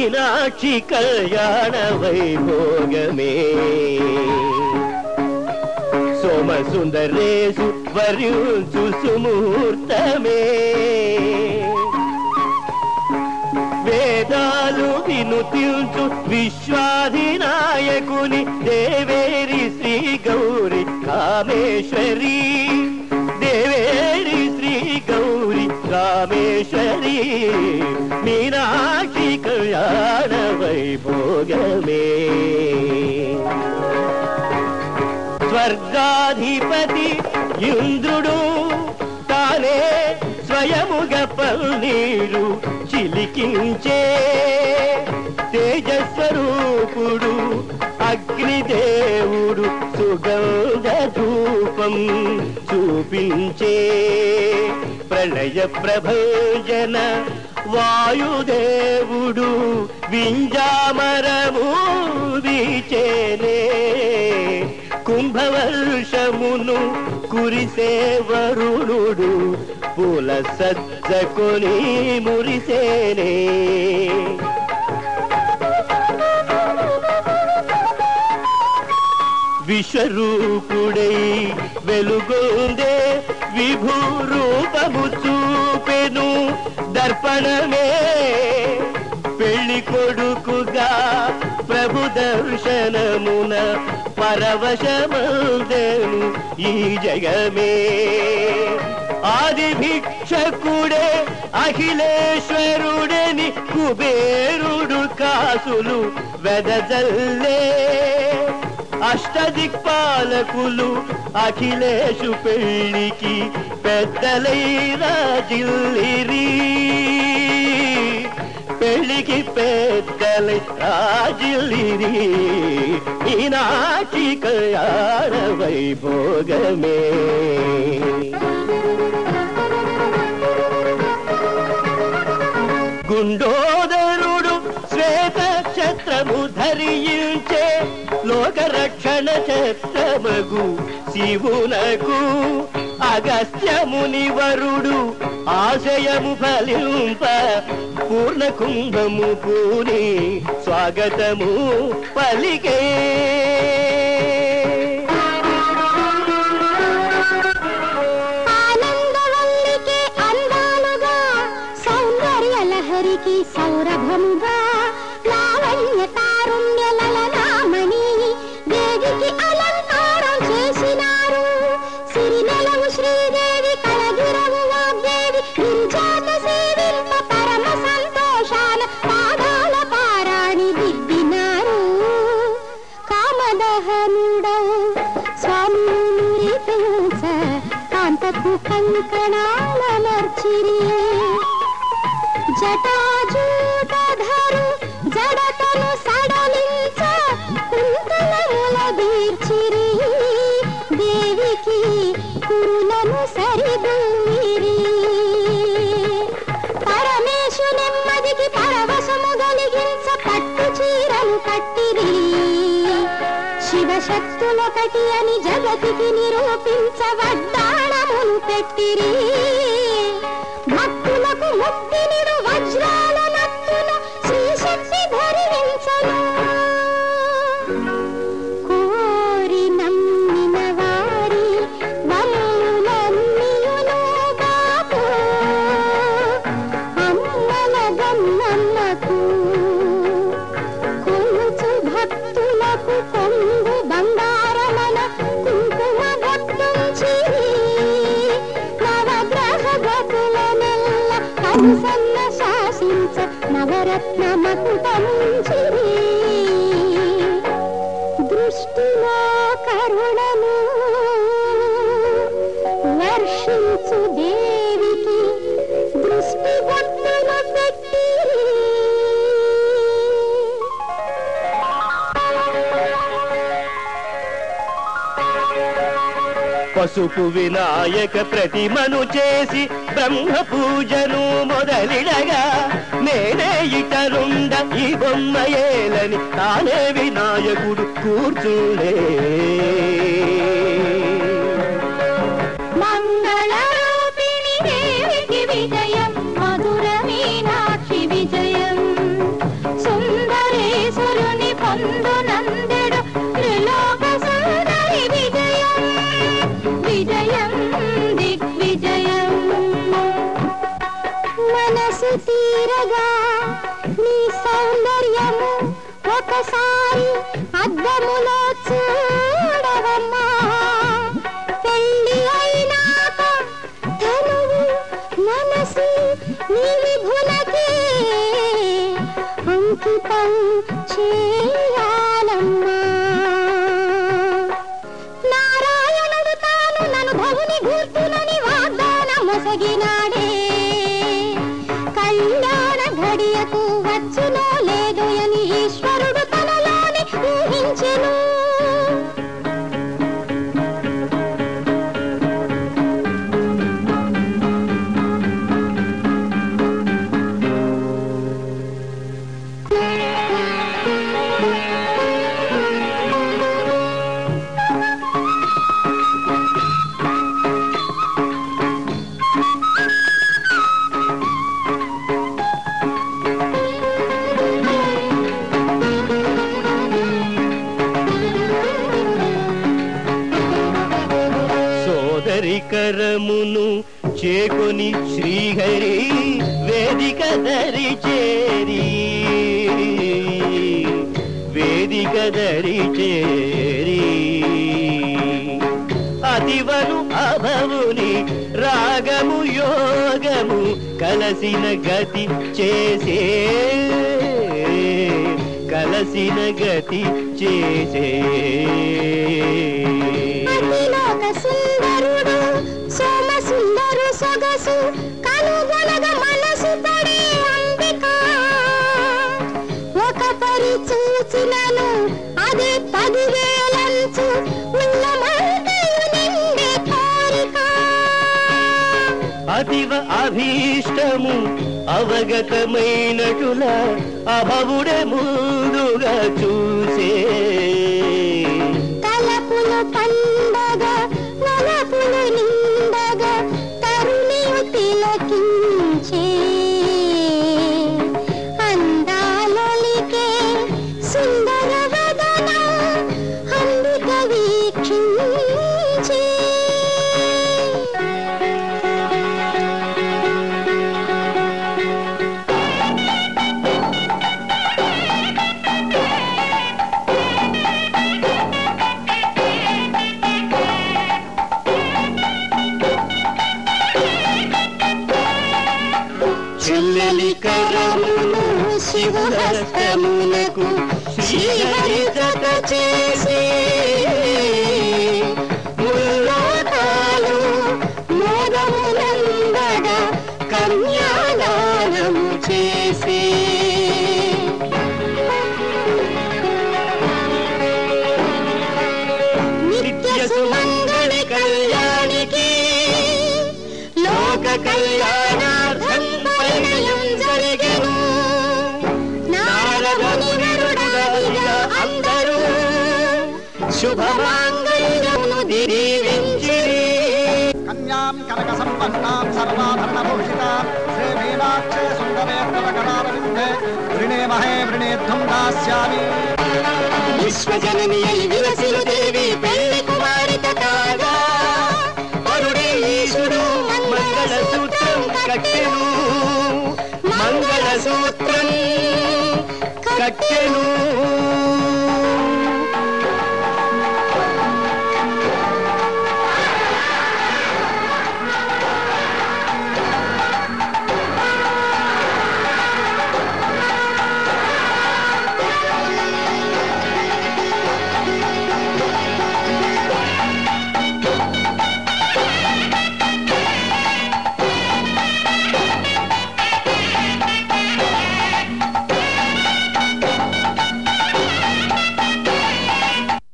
మీనాక్షి కళ్యాణ వైభోగమే సోమ సుందరేశు వరించు సుముహూర్తమే వేదాలు వినుతించు విశ్వాధినాయకుని దేవేరి శ్రీ గౌరి కామేశ్వరి దేవేరి శ్రీ గౌరి కామేశ్వరి మీనాక్షి కళ్యాణ వైభోగమే స్వర్గాధిపతి ఇంద్రుడు తానే స్వయముగా పన్నీరు చిలికించే తేజస్వరూపుడు అగ్నిదేవుడు సుగంధ ధూపం చూపించే ప్రళయ ప్రభంజన వాయుదేవుడు వింజామరము వీచేనే కుంభవర్షమును కురిసే వరుణుడు పూల సజ్జకొని మురిసేనే విశ్వరూపుడై వెలుగొందే విభూ రూపము చూపెను దర్పణమే పెళ్లి కొడుకుగా ప్రభు దర్శనమున పరవశమందెను ఈ జగమే ఆది భిక్షకుడే అఖిలేశ్వరుడని కుబేరుడు కాసులు వెదజల్లే అష్టదిక్పాలకులు అఖిలేషు పెళ్లికి పెద్దలైన జిల్లిరి పెళ్లికి పెద్దలై రాజిల్లిరి ఈనాటి కళ్యాణ వైభోగమే గుండోదరుడు శ్వేత ఛత్రము ధరించే లోకరక్షణ ఛత్రమగు శివునకు అగస్త్యముని వరుడు ఆశయము ఫలింప పూర్ణ కుంభము పూని స్వాగతము పలికే ఆనందవల్లికి అందాలుగా సౌందర్య లహరికి సౌరభముగా లావణ్య తారుణ్య లలనామణి దేవికి అలంకారం చేసినారు సిరినెలవు శ్రీదేవి కళగిరవు వాగ్దేవి గిరిజాత సేవింప పరమ సంతోషాల పాదాల పారాణి దిద్దినారు కామదహనుడౌ స్వామి మురిపించ కాంతకు కంకణాలనర్చిరి జటాజూటధరు జడతను సడలించ కుంతలముల బీర్చిరి దేవికి కురులను సరిదూమిరి పరమేశు నెమ్మదికి పరవశము కలిగించ పట్టు చీరలు కట్టిరి శివశక్తులొకటి అని జగతికి నిరూపించ వడ్డాణమును పెట్టిరి భక్తులకు ముక్తినిడు వజ్రాల నత్తున శ్రీశక్తి ధరించను కోరి నమ్మిన వారి వమ్ములన్నీయును బాపు అమ్మల గన్నమ్మకు కొలుచు భక్తులకు కొంగు బంగారమన కుంకుమ భక్తుంచిరి నవగ్రహ గతుల నెల్ల కనుసన్న శాసించ నవరత్న మకుటముంచిరి దృష్టిలో కరుణను వర్షించు దేవికి దృష్టి బొట్టులు పెట్టి పసుపు వినాయక ప్రతిమను చేసి బ్రహ్మ పూజను మొదలిడగా నేనే ఇటరుండ ఈ బొమ్మ ఏలని తానే వినాయకుడు కూర్చుండే మంగళరూపిణి దేవికి విజయం మధుర మీనాక్షి విజయం సుందర మనసు తీరగా నీ సౌందర్యము ఒకసారి అద్దములో చూడవమ్మా పెళ్ళి అయినాక తనువు మనసు నీ విభులకే అంకితం చేయాలమ్మా నారాయణుడు తాను నన్ను భవుని గూర్చునని వాగ్దానం మొసగినాడే కళ్యాణ ఘడియకు వచ్చునో లేదో అని ఈశ్వరుడు తనలోని ఊహించెను సోదరి కరమును చేకొని శ్రీహరి వేదిక దరి చేరి వేదిక దరి చేరి అతివను అభవుని రాగము యోగము కలసిన గతి చేసే కలసిన గతి చేసే అతిలోక సుందరుడు సోమ సుందరు సొగసు కనుగొనగ మనసు పడే అంబిక ఒక పరి చూచినను అదే పదివేలంచు ఉన్నమంతయు నిండే కోరిక అతివ అభీష్టము అవగతమైనటుల అభవుడే ముందుగా చూసే తలపులు పండగ నలపులు నిండగ తరుణియు తిలకించే అందాలొలికే సుందర వదన అంబిక వీక్షించే చెల్లెలి కరమును శివహస్తమునకు శ్రీహరి జత చేసి ముల్లోకాలు మోదమునందగా కన్యాదానము చేసి నిత్య సుమంగళి కళ్యాణికి లోక కళ్యాణార్థం పరిణయం జరిగెను నారదుని గరుడవిగా అందరూ శుభమాంగళ్యమును దీవించిరి కన్యాం కనక సంపన్నాం సర్వాభరణభూషితాం శ్రీ మీనాక్షే సుందరే తవ కరారవిందే వృణేమహే వృణేద్ధం దాస్యామి విశ్వజనని అయి విలసిలు దేవి పెళ్లి కుమారిత కాగా వరుడే ఈశుడు మంగళ సూత్రం కట్టెను మంగళ సూత్రం కట్టెను